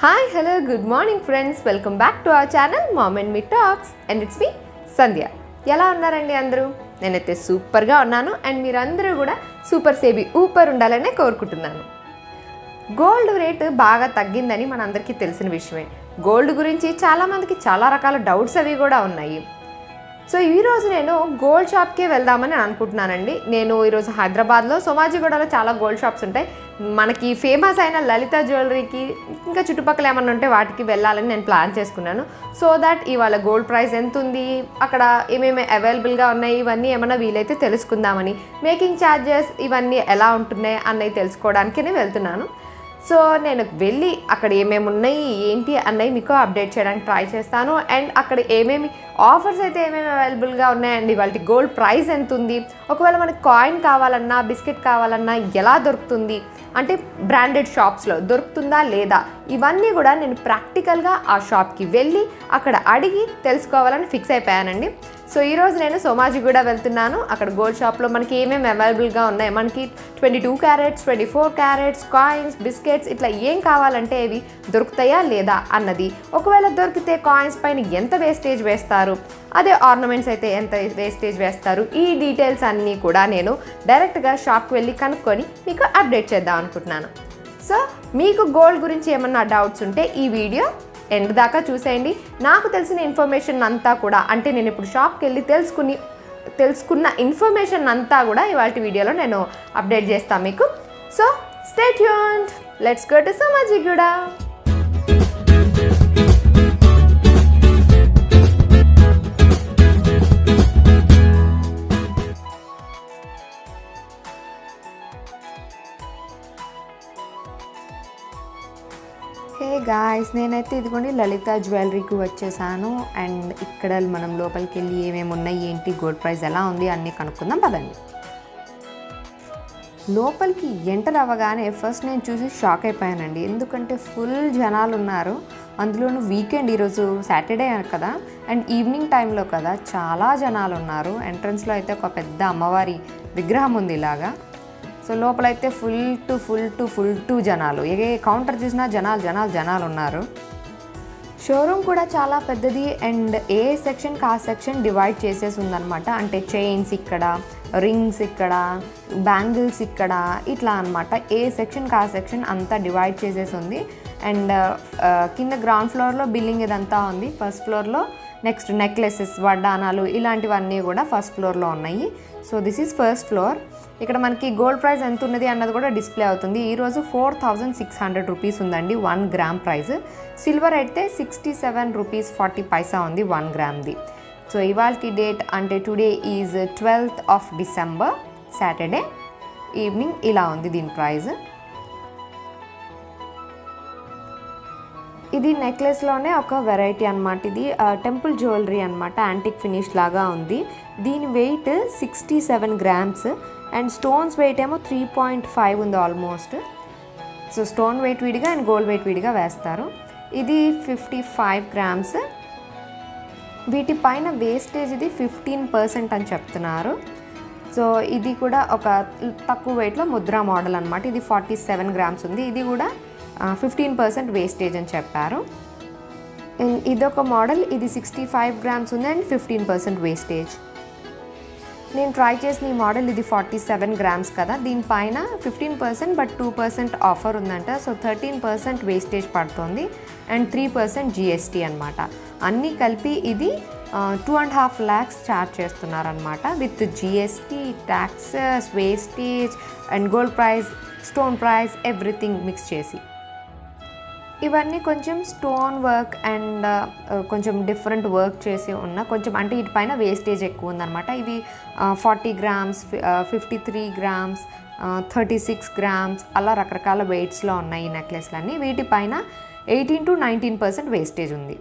hi hello good morning friends welcome back to our channel mom and me talks and it's me Sandhya ఎలా ఉన్నారండి అందరూ నేనైతే సూపర్గా ఉన్నాను అండ్ మీరందరూ కూడా సూపర్ సేబీ ఊపర్ ఉండాలనే కోరుకుంటున్నాను గోల్డ్ రేటు బాగా తగ్గిందని మనందరికీ తెలిసిన విషయమే గోల్డ్ గురించి చాలామందికి చాలా రకాల డౌట్స్ అవి కూడా ఉన్నాయి సో ఈరోజు నేను గోల్డ్ షాప్కే వెళ్దామని నేను అనుకుంటున్నానండి నేను ఈరోజు హైదరాబాద్లో సోమాజిగూడలో చాలా గోల్డ్ షాప్స్ ఉంటాయి మనకి ఫేమస్ అయిన లలిత జ్యువెలరీకి ఇంకా చుట్టుపక్కల ఏమన్నా ఉంటే వాటికి వెళ్ళాలని నేను ప్లాన్ చేసుకున్నాను సో దట్ ఇవాళ గోల్డ్ ప్రైస్ ఎంత ఉంది అక్కడ ఏమేమి అవైలబుల్గా ఉన్నాయి ఇవన్నీ ఏమైనా వీలైతే తెలుసుకుందామని మేకింగ్ ఛార్జెస్ ఇవన్నీ ఎలా ఉంటున్నాయి అన్నవి తెలుసుకోవడానికనే వెళ్తున్నాను సో నేను వెళ్ళి అక్కడ ఏమేమి ఉన్నాయి ఏంటి అన్నవి మీకు అప్డేట్ చేయడానికి ట్రై చేస్తాను అండ్ అక్కడ ఏమేమి ఆఫర్స్ అయితే ఏమేమి అవైలబుల్గా ఉన్నాయండి వాళ్ళకి గోల్డ్ ప్రైస్ ఎంత ఉంది ఒకవేళ మనకి కాయిన్ కావాలన్నా బిస్కెట్ కావాలన్నా ఎలా దొరుకుతుంది అంటే బ్రాండెడ్ షాప్స్లో దొరుకుతుందా లేదా ఇవన్నీ కూడా నేను ప్రాక్టికల్గా ఆ షాప్కి వెళ్ళి అక్కడ అడిగి తెలుసుకోవాలని ఫిక్స్ అయిపోయానండి సో ఈరోజు నేను సోమాజిగూడ వెళ్తున్నాను అక్కడ గోల్డ్ షాప్లో మనకి ఏమేమి అవైలబుల్గా ఉన్నాయి మనకి twenty two carats twenty four carats coins biscuits ఇట్లా ఏం కావాలంటే ఇవి దొరుకుతాయా లేదా అన్నది ఒకవేళ దొరికితే కాయిన్స్ పైన ఎంత వేస్టేజ్ వేస్తారు అదే ఆర్నమెంట్స్ అయితే ఎంత వేస్టేజ్ వేస్తారు ఈ డీటెయిల్స్ అన్నీ కూడా నేను డైరెక్ట్గా షాప్కి వెళ్ళి కనుక్కొని మీకు అప్డేట్ చేద్దాం అనుకుంటున్నాను సో మీకు గోల్డ్ గురించి ఏమన్నా డౌట్స్ ఉంటే ఈ వీడియో ఎండ్ దాకా చూసేయండి నాకు తెలిసిన ఇన్ఫర్మేషన్ అంతా కూడా అంటే నేను ఇప్పుడు షాప్కి వెళ్ళి తెలుసుకుని తెలుసుకున్న ఇన్ఫర్మేషన్ అంతా కూడా ఇవాళ వీడియోలో నేను అప్డేట్ చేస్తాను మీకు సో స్టేట్ యూన్ let's go to Somajiguda hey guys నేనైతే ఇదిగోండి లలిత జ్యువెలరీకి వచ్చేసాను అండ్ ఇక్కడ మనం లోపలికి వెళ్ళి ఏమేమి ఉన్నాయి ఏంటి గోల్డ్ ప్రైస్ ఎలా ఉంది అన్నీ కనుక్కుందాం పదండి లోపలికి ఎంటర్ అవ్వగానే ఫస్ట్ నేను చూసి షాక్ అయిపోయానండి ఎందుకంటే ఫుల్ జనాలు ఉన్నారు అందులోనూ వీకెండ్ ఈరోజు సాటర్డే కదా అండ్ ఈవినింగ్ టైంలో కదా చాలా జనాలు ఉన్నారు ఎంట్రన్స్లో అయితే ఒక పెద్ద అమ్మవారి విగ్రహం ఉంది ఇలాగా సో లోపలైతే full to full to full to జనాలు ఏ కౌంటర్ చూసినా జనాలు జనాలు జనాలు ఉన్నారు షోరూమ్ కూడా చాలా పెద్దది అండ్ ఏ సెక్షన్కి ఆ సెక్షన్ డివైడ్ చేసేసి ఉందన్నమాట అంటే చైన్స్ ఇక్కడ రింగ్స్ ఇక్కడ బ్యాంగిల్స్ ఇక్కడ ఇట్లా అనమాట ఏ సెక్షన్కి ఆ సెక్షన్ అంతా డివైడ్ చేసేసి ఉంది అండ్ కింద గ్రౌండ్ ఫ్లోర్లో బిల్డింగ్ ఇదంతా ఉంది ఫస్ట్ ఫ్లోర్లో నెక్స్ట్ నెక్లెసెస్ వడ్డానాలు ఇలాంటివన్నీ కూడా ఫస్ట్ ఫ్లోర్లో ఉన్నాయి so this is first floor ఇక్కడ మనకి గోల్డ్ ప్రైస్ ఎంత ఉన్నది అన్నది కూడా డిస్ప్లే అవుతుంది ఈరోజు four thousand six hundred rupees ఉందండి వన్ గ్రామ్ ప్రైస్ సిల్వర్ అయితే sixty seven rupees forty paisa ఉంది వన్ గ్రామ్ది సో ఇవాళ డేట్ అంటే today is twelfth of December Saturday evening ఇలా ఉంది దీని ప్రైస్ ఇది నెక్లెస్లోనే ఒక వెరైటీ అనమాట ఇది టెంపుల్ జ్యువెలరీ అనమాట యాంటిక్ ఫినిష్ లాగా ఉంది దీని weight sixty seven grams and stones weight ఏమో త్రీ పాయింట్ ఫైవ్ ఉంది ఆల్మోస్ట్ సో స్టోన్ వెయిట్ విడిగా అండ్ గోల్డ్ వెయిట్ విడిగా వేస్తారు ఇది ఫిఫ్టీ ఫైవ్ గ్రామ్స్ వీటి పైన వేస్టేజ్ ఇది ఫిఫ్టీన్ పర్సెంట్ అని చెప్తున్నారు సో ఇది కూడా ఒక తక్కువ వెయిట్లో ముద్రా మోడల్ అనమాట ఇది ఫార్టీ సెవెన్ గ్రామ్స్ ఉంది ఇది కూడా ఫిఫ్టీన్ పర్సెంట్ వేస్టేజ్ అని చెప్పారు అండ్ ఇదొక మోడల్ ఇది సిక్స్టీ ఫైవ్ గ్రామ్స్ ఉంది అండ్ ఫిఫ్టీన్ పర్సెంట్ వేస్టేజ్ నేను ట్రై చేసిన ఈ మోడల్ ఇది ఫార్టీ సెవెన్ గ్రామ్స్ కదా దీనిపైన fifteen percent but two percent offer ఉందంట సో థర్టీన్ పర్సెంట్ వేస్టేజ్ పడుతుంది అండ్ త్రీ పర్సెంట్ జిఎస్టీ అనమాట అన్నీ కలిపి ఇది two and half lakhs charge చేస్తున్నారనమాట with GST taxes wastage and gold price stone price everything mix చేసి ఇవన్నీ కొంచెం స్టోన్ వర్క్ అండ్ కొంచెం డిఫరెంట్ వర్క్ చేసి ఉన్న కొంచెం అంటే వీటిపైన వేస్టేజ్ ఎక్కువ ఉందన్నమాట ఇవి forty grams fifty three grams thirty six grams అలా రకరకాల వెయిట్స్లో ఉన్నాయి ఈ నెక్లెస్లన్నీ వీటిపైన eighteen to nineteen percent wastage ఉంది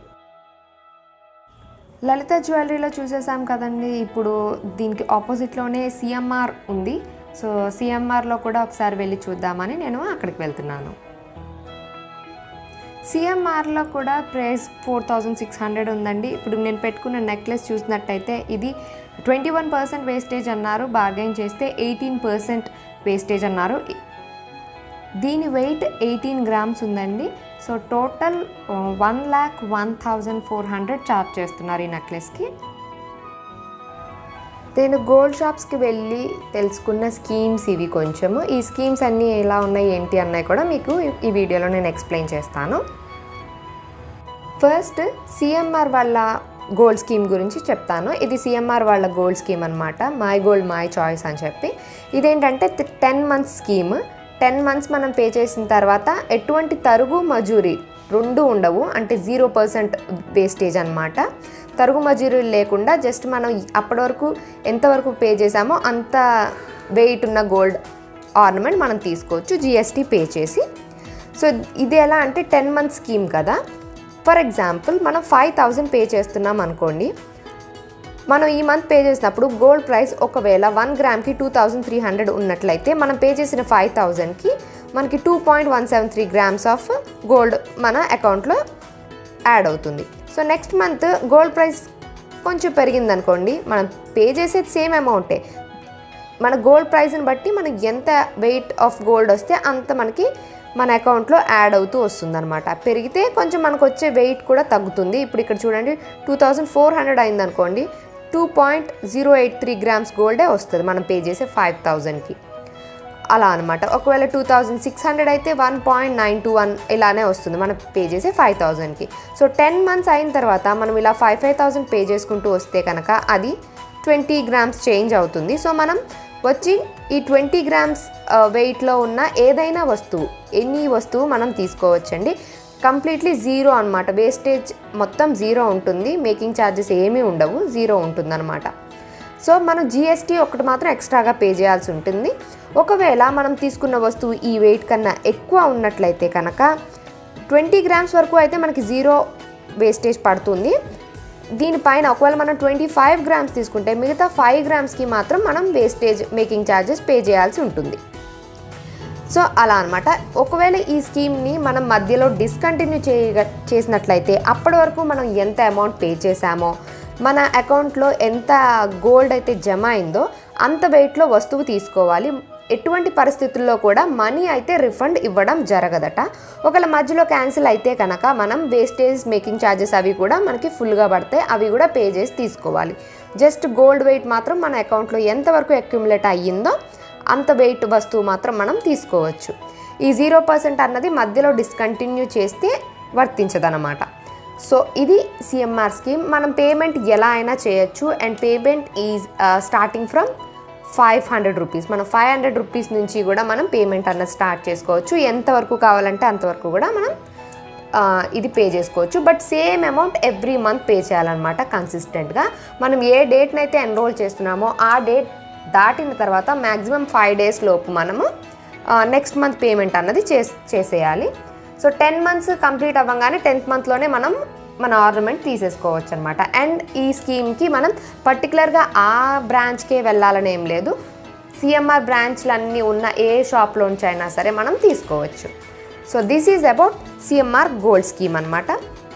లలిత జ్యువెలరీలో చూసేసాం కదండి ఇప్పుడు దీనికి ఆపోజిట్లోనే సిఎంఆర్ ఉంది సో సిఎంఆర్లో కూడా ఒకసారి వెళ్ళి చూద్దామని నేను అక్కడికి వెళ్తున్నాను సిఎంఆర్లో కూడా price four thousand six hundred ఉందండి ఇప్పుడు నేను పెట్టుకున్న నెక్లెస్ చూసినట్టయితే ఇది ట్వంటీ వన్ పర్సెంట్ వేస్టేజ్ అన్నారు బార్గెన్ చేస్తే ఎయిటీన్ పర్సెంట్ వేస్టేజ్ అన్నారు దీని వెయిట్ ఎయిటీన్ గ్రామ్స్ ఉందండి so total one lakh one thousand four hundred charge చేస్తున్నారు ఈ నెక్లెస్కి నేను గోల్డ్ షాప్స్కి వెళ్ళి తెలుసుకున్న స్కీమ్స్ ఇవి కొంచెము ఈ స్కీమ్స్ అన్నీ ఎలా ఉన్నాయి ఏంటి అన్నాయి కూడా మీకు ఈ వీడియోలో నేను ఎక్స్ప్లెయిన్ చేస్తాను ఫస్ట్ సిఎంఆర్ వాళ్ళ గోల్డ్ స్కీమ్ గురించి చెప్తాను ఇది సిఎంఆర్ వాళ్ళ గోల్డ్ స్కీమ్ అనమాట మై గోల్డ్ మై చాయిస్ అని చెప్పి ఇదేంటంటే ten months scheme ten months మనం పే చేసిన తర్వాత ఎటువంటి తరుగు మజూరి రెండు ఉండవు అంటే జీరో పర్సెంట్ వేస్టేజ్ అనమాట తరుగు మజూరీ లేకుండా జస్ట్ మనం అప్పటి వరకు ఎంతవరకు పే చేసామో అంత వెయిట్ ఉన్న గోల్డ్ ఆర్నమెంట్ మనం తీసుకోవచ్చు జిఎస్టీ పే చేసి సో ఇది ఎలా అంటే టెన్ మంత్ స్కీమ్ కదా ఫర్ ఎగ్జాంపుల్ మనం ఫైవ్ థౌజండ్ పే చేస్తున్నాం అనుకోండి మనం ఈ మంత్ పే చేసినప్పుడు గోల్డ్ ప్రైస్ ఒకవేళ వన్ గ్రామ్కి టూ థౌజండ్ త్రీ హండ్రెడ్ ఉన్నట్లయితే మనం పే చేసిన ఫైవ్ థౌజండ్కి మనకి two point one seven three grams of gold మన అకౌంట్లో యాడ్ అవుతుంది so next month gold price కొంచెం పెరిగిందనుకోండి మనం పే చేసేది సేమ్ అమౌంటే మన గోల్డ్ ప్రైస్ని బట్టి మనకి ఎంత వెయిట్ ఆఫ్ గోల్డ్ వస్తే అంత మనకి మన అకౌంట్లో యాడ్ అవుతూ వస్తుంది అనమాట పెరిగితే కొంచెం మనకు వచ్చే వెయిట్ కూడా తగ్గుతుంది ఇప్పుడు ఇక్కడ చూడండి టూ థౌజండ్ ఫోర్ హండ్రెడ్ అయిందనుకోండి two point zero eight three grams గోల్డే వస్తుంది మనం పే చేసే ఫైవ్ థౌజండ్కి అలా అనమాట ఒకవేళ టూ థౌజండ్ సిక్స్ హండ్రెడ్ అయితే one point nine two one ఇలానే వస్తుంది మనం పే చేసే ఫైవ్ థౌజండ్కి సో టెన్ మంత్స్ అయిన తర్వాత మనం ఇలా ఫైవ్ ఫైవ్ థౌజండ్ పే చేసుకుంటూ వస్తే కనుక అది ట్వంటీ గ్రామ్స్ చేంజ్ అవుతుంది సో మనం వచ్చి ఈ ట్వంటీ గ్రామ్స్ వెయిట్లో ఉన్న ఏదైనా వస్తువు ఎనీ వస్తువు మనం తీసుకోవచ్చండి కంప్లీట్లీ జీరో అనమాట వేస్టేజ్ మొత్తం జీరో ఉంటుంది మేకింగ్ ఛార్జెస్ ఏమీ ఉండవు జీరో ఉంటుందన్నమాట సో మనం జిఎస్టీ ఒకటి మాత్రం ఎక్స్ట్రాగా పే చేయాల్సి ఉంటుంది ఒకవేళ మనం తీసుకున్న వస్తువు ఈ వెయిట్ కన్నా ఎక్కువ ఉన్నట్లయితే కనుక ట్వంటీ గ్రామ్స్ వరకు అయితే మనకి జీరో వేస్టేజ్ పడుతుంది దీనిపైన ఒకవేళ మనం ట్వంటీ ఫైవ్ గ్రామ్స్ తీసుకుంటే మిగతా ఫైవ్ గ్రామ్స్కి మాత్రం మనం వేస్టేజ్ మేకింగ్ ఛార్జెస్ పే చేయాల్సి ఉంటుంది సో అలా అనమాట ఒకవేళ ఈ స్కీమ్ని మనం మధ్యలో డిస్కంటిన్యూ చేయ చేసినట్లయితే అప్పటి వరకు మనం ఎంత అమౌంట్ పే చేసామో మన అకౌంట్లో ఎంత గోల్డ్ అయితే జమ అయిందో అంత వెయిట్లో వస్తువు తీసుకోవాలి ఎటువంటి పరిస్థితుల్లో కూడా మనీ అయితే రిఫండ్ ఇవ్వడం జరగదట ఒకవేళ మధ్యలో క్యాన్సిల్ అయితే కనుక మనం వేస్టేజ్ మేకింగ్ ఛార్జెస్ అవి కూడా మనకి ఫుల్గా పడతాయి అవి కూడా పే చేసి తీసుకోవాలి జస్ట్ గోల్డ్ వెయిట్ మాత్రం మన అకౌంట్లో ఎంతవరకు అక్యుములేట్ అయ్యిందో అంత వెయిట్ వస్తువు మాత్రం మనం తీసుకోవచ్చు ఈ జీరో పర్సెంట్ అన్నది మధ్యలో డిస్కంటిన్యూ చేస్తే వర్తించదనమాట సో ఇది సిఎంఆర్ స్కీమ్ మనం పేమెంట్ ఎలా అయినా చేయొచ్చు and payment is starting from five hundred rupees మనం ఫైవ్ హండ్రెడ్ రూపీస్ నుంచి కూడా మనం పేమెంట్ అన్నది స్టార్ట్ చేసుకోవచ్చు ఎంతవరకు కావాలంటే అంతవరకు కూడా మనం ఆ, ఇది పే చేసుకోవచ్చు but same amount every month pay చేయాలన్నమాట కన్సిస్టెంట్గా మనం ఏ డేట్ని అయితే ఎన్రోల్ చేస్తున్నామో ఆ డేట్ దాటిన తర్వాత మ్యాక్సిమం ఫైవ్ డేస్ లోపు మనము నెక్స్ట్ మంత్ పేమెంట్ అన్నది చేస్ చేసేయాలి సో టెన్ మంత్స్ కంప్లీట్ అవ్వగానే టెన్త్ మంత్లోనే మనం మన ఆర్నమెంట్ తీసేసుకోవచ్చు అనమాట అండ్ ఈ స్కీమ్కి మనం పర్టికులర్గా ఆ బ్రాంచ్కే వెళ్ళాలని ఏం లేదు సిఎంఆర్ బ్రాంచ్లన్నీ ఉన్న ఏ షాప్లోంచి అయినా సరే మనం తీసుకోవచ్చు so this is about CMR gold scheme అనమాట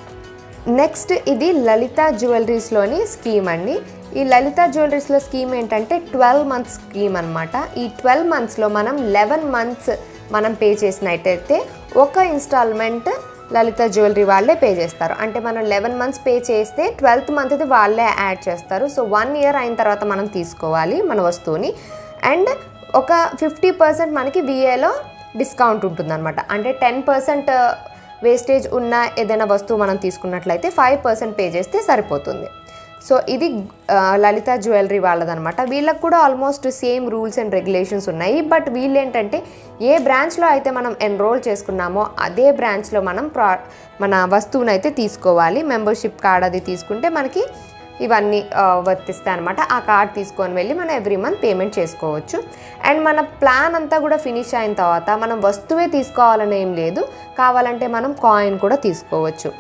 నెక్స్ట్ ఇది లలిత జ్యువెలరీస్లోని స్కీమ్ అండి ఈ లలిత జ్యువెలరీస్లో స్కీమ్ ఏంటంటే ట్వెల్వ్ మంత్స్ స్కీమ్ అనమాట ఈ ట్వెల్వ్ మంత్స్లో మనం లెవెన్ మంత్స్ మనం పే చేసినట్టయితే ఒక ఇన్స్టాల్మెంట్ లలిత జ్యువెలరీ వాళ్ళే పే చేస్తారు అంటే మనం లెవెన్ మంత్స్ పే చేస్తే ట్వెల్త్ మంత్ది వాళ్ళే యాడ్ చేస్తారు సో వన్ ఇయర్ అయిన తర్వాత మనం తీసుకోవాలి మన వస్తువుని అండ్ ఒక ఫిఫ్టీ పర్సెంట్ మనకి విఏలో డిస్కౌంట్ ఉంటుందన్నమాట అంటే టెన్ పర్సెంట్ వేస్టేజ్ ఉన్న ఏదైనా వస్తువు మనం తీసుకున్నట్లయితే ఫైవ్ పర్సెంట్ పే చేస్తే సరిపోతుంది సో ఇది ఆ, లలిత జ్యువెలరీ వాళ్ళదనమాట వీళ్ళకి కూడా almost same rules and regulations ఉన్నాయి బట్ వీళ్ళు ఏంటంటే ఏ బ్రాంచ్లో అయితే మనం ఎన్రోల్ చేసుకున్నామో అదే బ్రాంచ్లో మనం ప్రా మన వస్తువుని అయితే తీసుకోవాలి మెంబర్షిప్ కార్డ్ అది తీసుకుంటే మనకి ఇవన్నీ ఆ, వర్తిస్తాయి అనమాట ఆ కార్డ్ తీసుకొని వెళ్ళి మనం ఎవ్రీ మంత్ పేమెంట్ చేసుకోవచ్చు అండ్ మన ప్లాన్ అంతా కూడా ఫినిష్ అయిన తర్వాత మనం వస్తువే తీసుకోవాలని ఏం లేదు కావాలంటే మనం కాయిన్ కూడా తీసుకోవచ్చు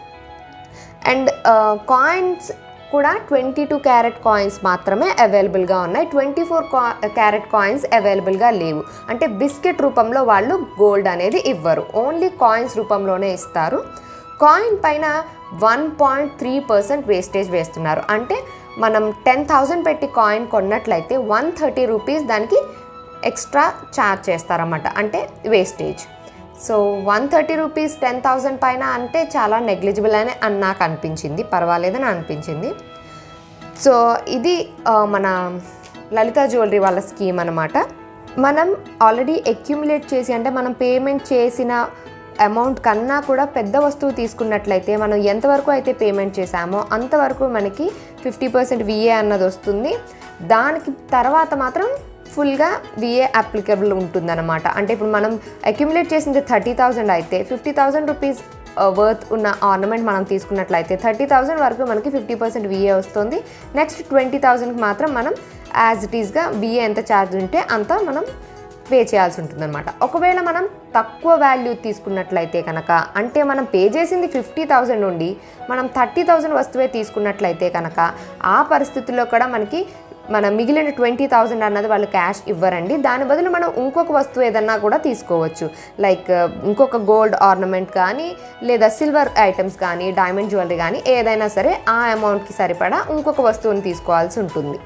అండ్ కాయిన్స్ కూడా ట్వంటీ టూ క్యారెట్ కాయిన్స్ మాత్రమే అవైలబుల్గా ఉన్నాయి ట్వంటీ ఫోర్ క్యారెట్ కాయిన్స్ అవైలబుల్గా లేవు అంటే బిస్కెట్ రూపంలో వాళ్ళు గోల్డ్ అనేది ఇవ్వరు ఓన్లీ కాయిన్స్ రూపంలోనే ఇస్తారు కాయిన్ పైన one point three percent wastage వేస్తున్నారు అంటే మనం టెన్ థౌజండ్ పెట్టి కాయిన్ కొన్నట్లయితే వన్ థర్టీ రూపీస్ దానికి ఎక్స్ట్రా ఛార్జ్ చేస్తారన్నమాట అంటే wastage so one thirty rupees ten thousand పైన అంటే చాలా నెగ్లిజిబుల్ అని అని నాకు అనిపించింది పర్వాలేదని అనిపించింది సో ఇది ఆ, మన లలిత జ్యువెలరీ వాళ్ళ స్కీమ్ అనమాట మనం ఆల్రెడీ అక్యుములేట్ చేసి అంటే మనం పేమెంట్ చేసిన అమౌంట్ కన్నా కూడా పెద్ద వస్తువు తీసుకున్నట్లయితే మనం ఎంతవరకు అయితే పేమెంట్ చేసామో అంతవరకు మనకి ఫిఫ్టీ పర్సెంట్ విఏ అన్నది వస్తుంది దానికి తర్వాత మాత్రం ఫుల్గా విఏ అప్లికబుల్ ఉంటుందన్నమాట అంటే ఇప్పుడు మనం అక్యుములేట్ చేసింది థర్టీ థౌజండ్ అయితే ఫిఫ్టీ థౌజండ్ రూపీస్ వర్త్ ఉన్న ఆర్నమెంట్ మనం తీసుకున్నట్లయితే థర్టీ థౌజండ్ వరకు మనకి ఫిఫ్టీ పర్సెంట్ విఏ వస్తుంది నెక్స్ట్ ట్వంటీ థౌజండ్కి మాత్రం మనం యాజ్ ఇట్ ఈస్గా విఏ ఎంత ఛార్జ్ ఉంటే అంత మనం పే చేయాల్సి ఉంటుందన్నమాట ఒకవేళ మనం తక్కువ వాల్యూ తీసుకున్నట్లయితే కనుక అంటే మనం పే చేసింది ఫిఫ్టీ థౌజండ్ నుండి మనం థర్టీ థౌజండ్ వస్తువే తీసుకున్నట్లయితే కనుక ఆ పరిస్థితుల్లో కూడా మనకి మన మిగిలిన ట్వంటీ థౌజండ్ అన్నది వాళ్ళు క్యాష్ ఇవ్వరండి దాని బదులు మనం ఇంకొక వస్తువు ఏదన్నా కూడా తీసుకోవచ్చు లైక్ ఇంకొక గోల్డ్ ఆర్నమెంట్ కానీ లేదా సిల్వర్ ఐటమ్స్ కానీ డైమండ్ జ్యువెలరీ కానీ ఏదైనా సరే ఆ అమౌంట్కి సరిపడా ఇంకొక వస్తువుని తీసుకోవాల్సి ఉంటుంది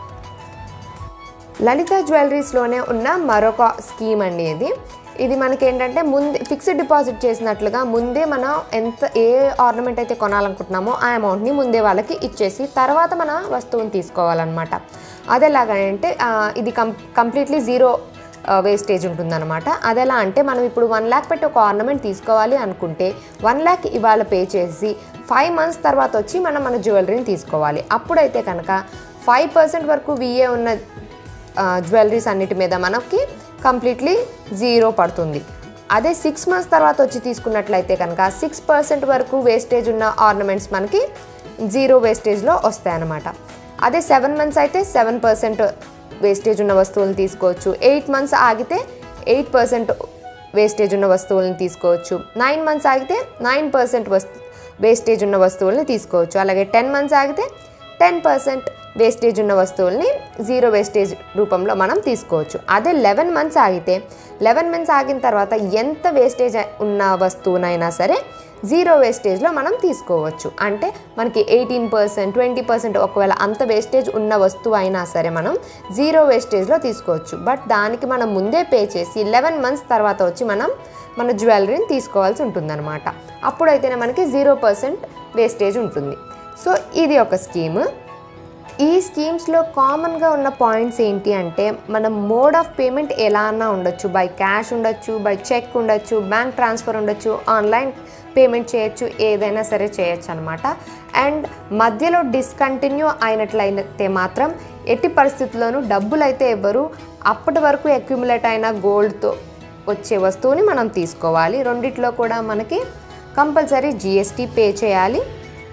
లలిత జ్యువెలరీస్లోనే ఉన్న మరొక స్కీమ్ అండి ఇది ఇది మనకి ఏంటంటే ముందే ఫిక్స్డ్ డిపాజిట్ చేసినట్లుగా ముందే మనం ఎంత ఏ ఆర్నమెంట్ అయితే కొనాలనుకుంటున్నామో ఆ అమౌంట్ని ముందే వాళ్ళకి ఇచ్చేసి తర్వాత మన వస్తువుని తీసుకోవాలన్నమాట అది ఎలాగంటే ఆ, ఇది కం కంప్లీట్లీ జీరో వేస్టేజ్ ఉంటుందన్నమాట అది ఎలా అంటే మనం ఇప్పుడు వన్ ల్యాక్ పెట్టి ఒక ఆర్నమెంట్ తీసుకోవాలి అనుకుంటే వన్ ల్యాక్ ఇవాళ పే చేసి ఫైవ్ మంత్స్ తర్వాత వచ్చి మనం మన జ్యువెలరీని తీసుకోవాలి అప్పుడైతే కనుక ఫైవ్ పర్సెంట్ వరకు విఏ ఉన్న జ్యువెలరీస్ అన్నిటి మీద మనకి కంప్లీట్లీ జీరో పడుతుంది అదే సిక్స్ మంత్స్ తర్వాత వచ్చి తీసుకున్నట్లయితే కనుక సిక్స్ పర్సెంట్ వరకు వేస్టేజ్ ఉన్న ఆర్నమెంట్స్ మనకి జీరో వేస్టేజ్లో వస్తాయన్నమాట అదే సెవెన్ మంత్స్ అయితే సెవెన్ పర్సెంట్ వేస్టేజ్ ఉన్న వస్తువులను తీసుకోవచ్చు ఎయిట్ మంత్స్ ఆగితే ఎయిట్ పర్సెంట్ వేస్టేజ్ ఉన్న వస్తువులను తీసుకోవచ్చు నైన్ మంత్స్ ఆగితే నైన్ పర్సెంట్ వస్తు వేస్టేజ్ ఉన్న వస్తువుల్ని తీసుకోవచ్చు అలాగే టెన్ మంత్స్ ఆగితే టెన్ పర్సెంట్ వేస్టేజ్ ఉన్న వస్తువుల్ని జీరో వేస్టేజ్ రూపంలో మనం తీసుకోవచ్చు అదే లెవెన్ మంత్స్ ఆగితే లెవెన్ మంత్స్ ఆగిన తర్వాత ఎంత వేస్టేజ్ ఉన్న వస్తువునైనా సరే జీరో వేస్టేజ్లో మనం తీసుకోవచ్చు అంటే మనకి ఎయిటీన్ పర్సెంట్ ట్వంటీ పర్సెంట్ ఒకవేళ అంత వేస్టేజ్ ఉన్న వస్తువు అయినా సరే మనం జీరో వేస్టేజ్లో తీసుకోవచ్చు బట్ దానికి మనం ముందే పే చేసి లెవెన్ మంత్స్ తర్వాత వచ్చి మనం మన జ్యువెలరీని తీసుకోవాల్సి ఉంటుందన్నమాట అప్పుడైతేనే మనకి జీరో పర్సెంట్ వేస్టేజ్ ఉంటుంది సో ఇది ఒక స్కీమ్ ఈ స్కీమ్స్లో కామన్గా ఉన్న పాయింట్స్ ఏంటి అంటే మనం మోడ్ ఆఫ్ పేమెంట్ ఎలా అన్నా ఉండొచ్చు బై క్యాష్ ఉండొచ్చు బై చెక్ ఉండొచ్చు బ్యాంక్ ట్రాన్స్ఫర్ ఉండొచ్చు ఆన్లైన్ పేమెంట్ చేయొచ్చు ఏదైనా సరే చేయొచ్చు అనమాట అండ్ మధ్యలో డిస్కంటిన్యూ అయినట్లయితే మాత్రం ఎట్టి పరిస్థితుల్లోనూ డబ్బులు అయితే ఇవ్వరు అప్పటి వరకు అక్యుములేట్ అయిన గోల్డ్తో వచ్చే వస్తువుని మనం తీసుకోవాలి రెండిట్లో కూడా మనకి కంపల్సరీ జిఎస్టీ పే చేయాలి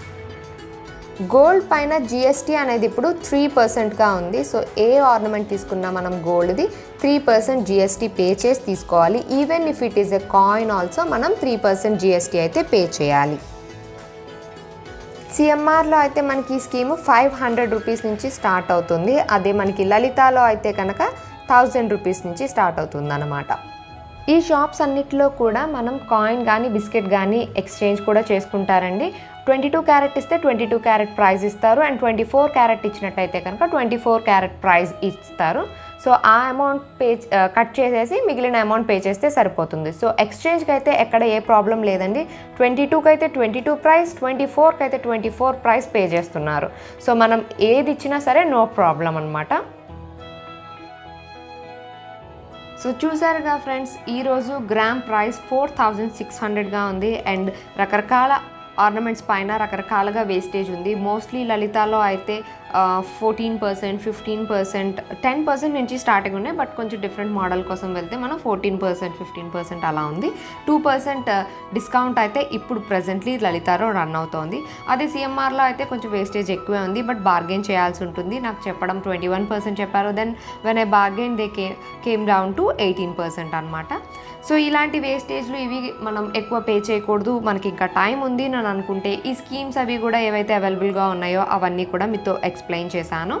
గోల్డ్ పైన జిఎస్టీ అనేది ఇప్పుడు త్రీ పర్సెంట్గా ఉంది సో ఏ ఆర్నమెంట్ తీసుకున్నా మనం గోల్డ్ది త్రీ పర్సెంట్ జిఎస్టీ పే చేసి తీసుకోవాలి even if it is a coin also మనం త్రీ పర్సెంట్ జిఎస్టీ అయితే పే చేయాలి సిఎంఆర్లో అయితే మనకి ఈ స్కీము ఫైవ్ హండ్రెడ్ రూపీస్ నుంచి స్టార్ట్ అవుతుంది అదే మనకి లలితాలో అయితే కనుక థౌజండ్ రూపీస్ నుంచి స్టార్ట్ అవుతుంది అన్నమాట ఈ షాప్స్ అన్నిటిలో కూడా మనం కాయిన్ కానీ బిస్కెట్ కానీ ఎక్స్చేంజ్ కూడా చేసుకుంటారండి ట్వంటీ టూ క్యారెట్ ఇస్తే ట్వంటీ టూ క్యారెట్ ప్రైస్ ఇస్తారు అండ్ ట్వంటీ ఫోర్ క్యారెట్ ఇచ్చినట్టయితే కనుక ట్వంటీ ఫోర్ క్యారెట్ ప్రైస్ ఇస్తారు సో ఆ అమౌంట్ పే కట్ చేసేసి మిగిలిన అమౌంట్ పే చేస్తే సరిపోతుంది సో ఎక్స్చేంజ్కి అయితే ఎక్కడ ఏ ప్రాబ్లం లేదండి ట్వంటీ టూకి అయితే ట్వంటీ టూ ప్రైస్ ట్వంటీ ఫోర్కి అయితే ట్వంటీ ఫోర్ ప్రైస్ పే చేస్తున్నారు సో మనం ఏది ఇచ్చినా సరే నో ప్రాబ్లం అనమాట సో చూసారుగా ఫ్రెండ్స్ ఈరోజు gram price four thousand six హండ్రెడ్గా ఉంది అండ్ రకరకాల ఆర్నమెంట్స్ పైన రకరకాలుగా వేస్టేజ్ ఉంది మోస్ట్లీ లలితాలో అయితే fourteen percent fifteen percent ten percent నుంచి స్టార్టింగ్ ఉన్నాయి బట్ కొంచెం డిఫరెంట్ మోడల్ కోసం వెళ్తే మనం ఫోర్టీన్ పర్సెంట్ ఫిఫ్టీన్ పర్సెంట్ అలా ఉంది టూ పర్సెంట్ డిస్కౌంట్ అయితే ఇప్పుడు ప్రజెంట్లీ లలితాలో రన్ అవుతోంది అదే సిఎంఆర్లో అయితే కొంచెం వేస్టేజ్ ఎక్కువే ఉంది బట్ బార్గెన్ చేయాల్సి ఉంటుంది నాకు చెప్పడం ట్వంటీ వన్ పర్సెంట్ చెప్పారు then when I bargain they కే came down to eighteen percent అనమాట సో ఇలాంటి వేస్టేజ్లు ఇవి మనం ఎక్కువ పే చేయకూడదు మనకి ఇంకా టైం ఉంది అని అనుకుంటే ఈ స్కీమ్స్ అవి కూడా ఏవైతే అవైలబుల్గా ఉన్నాయో అవన్నీ కూడా మీతో ఎక్స్ప్లెయిన్ చేశాను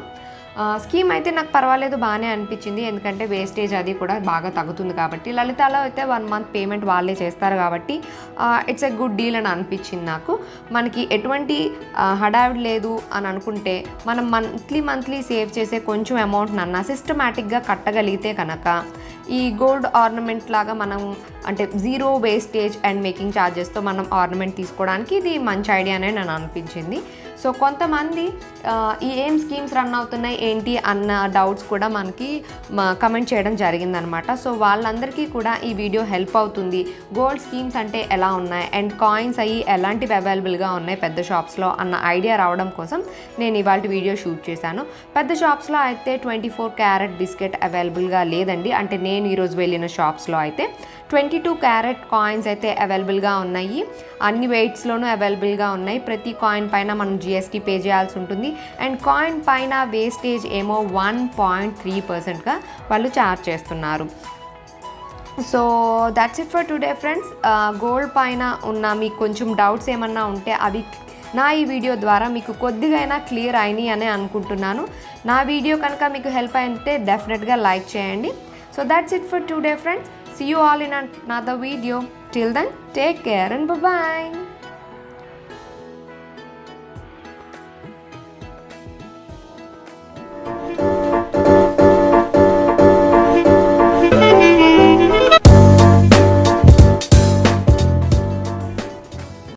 స్కీమ్ అయితే నాకు పర్వాలేదు బాగానే అనిపించింది ఎందుకంటే వేస్టేజ్ అది కూడా బాగా తగ్గుతుంది కాబట్టి లలితాలో అయితే వన్ మంత్ పేమెంట్ వాళ్ళే చేస్తారు కాబట్టి ఇట్స్ ఎ గుడ్ డీల్ అని అనిపించింది నాకు మనకి ఎటువంటి ఆ, హడావిడి లేదు అని అనుకుంటే మనం మంత్లీ మంత్లీ సేవ్ చేసే కొంచెం అమౌంట్ నన్న సిస్టమేటిక్గా కట్టగలిగితే కనుక ఈ గోల్డ్ ఆర్నమెంట్ లాగా మనం అంటే జీరో వేస్టేజ్ అండ్ మేకింగ్ ఛార్జెస్తో మనం ఆర్నమెంట్ తీసుకోవడానికి ఇది మంచి ఐడియానే నేను అనిపించింది సో కొంతమంది ఆ, ఈ ఏం స్కీమ్స్ రన్ అవుతున్నాయి ఏంటి అన్న డౌట్స్ కూడా మనకి కమెంట్ చేయడం జరిగిందనమాట సో వాళ్ళందరికీ కూడా ఈ వీడియో హెల్ప్ అవుతుంది గోల్డ్ స్కీమ్స్ అంటే ఎలా ఉన్నాయి అండ్ కాయిన్స్ అయ్యి ఎలాంటివి అవైలబుల్గా ఉన్నాయి పెద్ద షాప్స్లో అన్న ఐడియా రావడం కోసం నేను ఇవాళ వీడియో షూట్ చేశాను పెద్ద షాప్స్లో అయితే ట్వంటీ ఫోర్ క్యారెట్ బిస్కెట్ అవైలబుల్గా లేదండి అంటే నేను ఈరోజు వెళ్ళిన షాప్స్లో అయితే ట్వంటీ టూ క్యారెట్ కాయిన్స్ అయితే అవైలబుల్గా ఉన్నాయి అన్ని వెయిట్స్లోనూ అవైలబుల్గా ఉన్నాయి ప్రతి కాయిన్ పైన మనం జిఎస్టీ పే చేయాల్సి ఉంటుంది అండ్ కాయిన్ పైన వేస్టేజ్ ఏమో వన్ పాయింట్ త్రీ పర్సెంట్గా వాళ్ళు ఛార్జ్ చేస్తున్నారు so that's it for today friends gold పైన ఉన్న మీకు కొంచెం డౌట్స్ ఏమన్నా ఉంటే అవి నా ఈ వీడియో ద్వారా మీకు కొద్దిగా అయినా క్లియర్ అయినాయి అని అనుకుంటున్నాను నా వీడియో కనుక మీకు హెల్ప్ అయితే డెఫినెట్గా లైక్ చేయండి so that's it for today friends see you all in another video till then take care and bye